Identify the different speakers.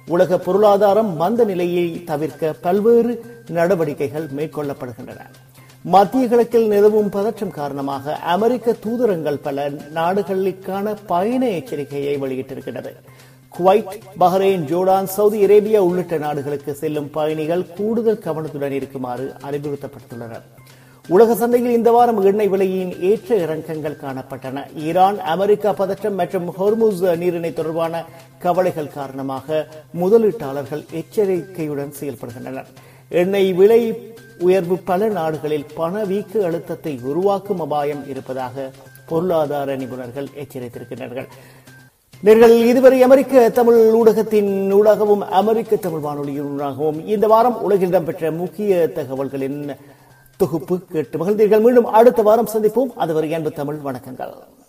Speaker 1: உலக பொருளாதாரம் மந்த நிலையை தவிர்க்க பல்வேறு நடவடிக்கைகள் மேற்கொள்ளப்படுகின்றன மத்திய கிழக்கில் நிலவும் பதற்றம் காரணமாக அமெரிக்க தூதரங்கள் பல நாடுகளுக்கான பயண எச்சரிக்கையை வெளியிட்டிருக்கிறது Kuwait Bahrain Jordan Saudi Arabia உள்ளிட்ட நாடுகளுக்கு செல்லும் பயணிகள் கூடுதல் கவனத்துடன் இருக்குமாறு அறிவுறுத்தப்பட்டுள்ளனர் உலக சந்தையில் இந்த வாரம் எண்ணெய் விலையின் ஏற்ற இறக்கங்கள் காணப்பட்டன ஈரான் அமெரிக்கா பதற்றம் மற்றும் ஹொர்முஸ் நீரிணை தொடர்பான கவலைகள் காரணமாக முதலீட்டாளர்கள் எச்சரிக்கையுடன் செயல்படுகின்றனர் எண்ணெய் விலை உயர்வு பல நாடுகளில் பணவீக்க அழுத்தத்தை உருவாக்கும் அபாயம் இருப்பதாக பொருளாதார நிபுணர்கள் எச்சரித்திருக்கிறார்கள் நீங்கள் இதுவரை அமெரிக்க தமிழ் ஊடகத்தின் ஊடாகவும் அமெரிக்க தமிழ் வானொலியின் ஊடாகவும் இந்த வாரம் உலகில் இடம்பெற்ற முக்கிய தகவல்களின் தொகுப்பு கேட்டு மகிழ்ந்தீர்கள் மீண்டும் அடுத்த வாரம் சந்திப்போம் அதுவரை அன்பு தமிழ் வணக்கங்கள்